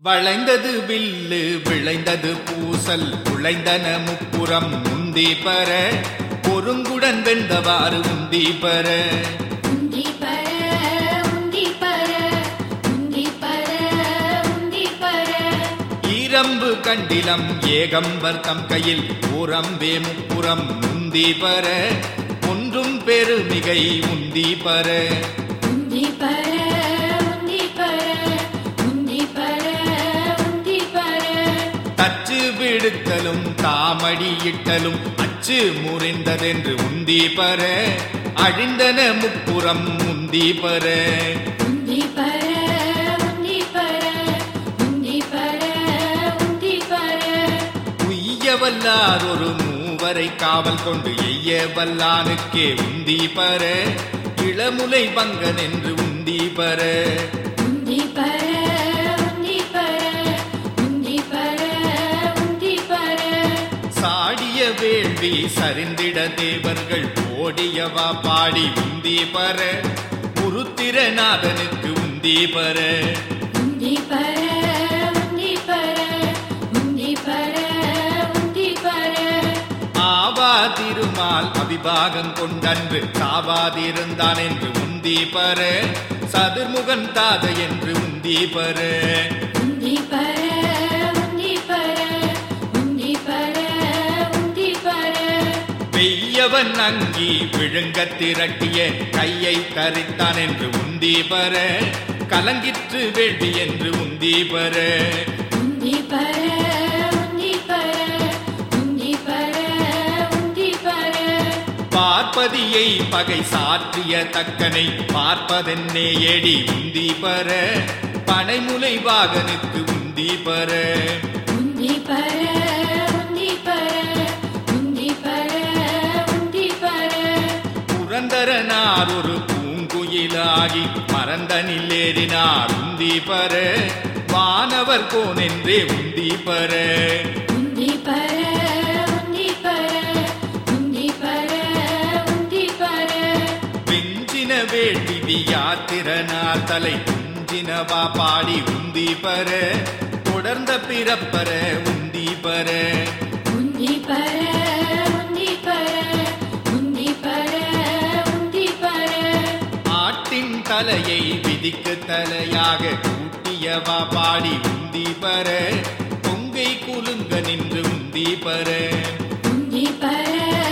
வளைந்தது வில்லு விளைந்தது பூசல் உழைந்தன முப்புறம் உந்தி பர பொருங்குடன் வெந்தவாறு உந்தி பர உந்தி பர உந்தி பர உந்தி பர உந்தி பர ஈரம்பு கண்டிலம் ஏகம்பர் தம் கையில் ஓரம்பே முப்புறம் உந்தி பர ஒன்றும் பெருமிகை உந்தி பர உந்தி பர உந்தி பர உந்தி பர உந்தி பர தச்சு விடுத்தலும் தாமடியிட்டலும் அச்சு முறிந்ததென்று உந்தி பர அழிந்தன முப்புறம் உந்தி பர உந்தி பர உந்தி பர உந்தி பர உந்தி பர உய்ய வல்லார் ஒரு மூவரை காவல் கொண்டு எய்ய வல்லானுக்கே உந்தி பர இளமுலை பங்கன் என்று உந்தி பர உந்தி பர உந்தி பர உந்தி பர உந்தி பர சாடிய வேள்வி சரிந்திட தேவர்கள் ஓடியவா பாடி உந்தி பர உருத்திரநாதனுக்கு உந்தி பர உந்தி பர உந்தி பர உந்தி பர உந்தி பர ஆவா திருமால் அபிபாகம் கொண்டன்று சாவாதிருந்தான் என்று உந்தி பர சதுர்முகன் தாத என்று உந்தி பர உந்தி பர உந்தி பர உந்தி பர உந்தி பர பெய்யவன் அங்கி விழுங்கத் திரட்டிய கையை தரித்தான் என்று உந்தி பர கலங்கிற்று வேள்வி என்று உந்தி பர உந்தி பர உந்தி பர உந்தி பர உந்தி பர பார்ப்பதியை பகை சாற்றிய தக்கனை பார்ப்பதென்னே ஏடி உந்தி பர பனைமுலை வாகனுக்கு உந்தி பர உந்தி பர உந்தி பர உந்தி பர உந்தி பர புரந்தரனார் ஒரு பூங்குயிலாகி மறந்தனில் ஏறினார் உந்தி பர வானவர் கோனென்றே உந்தி பர உந்தி பர உந்தி பர உந்தி பர உந்தி பர வெஞ்சின வேள்வி வியாத்திரனார் தலை குஞ்சினவா பாடி உந்தி பர தொடர்ந்த பிறப்பர உந்தி பர உந்தி பர உந்தி பர உந்தி பர உந்தி பர ஆட்டின் தலையை விதிக்கு தலையாக கூட்டியவா பாடி உந்தி பர பொங்கை குலுங்க நின்று உந்தி பர உந்தி பர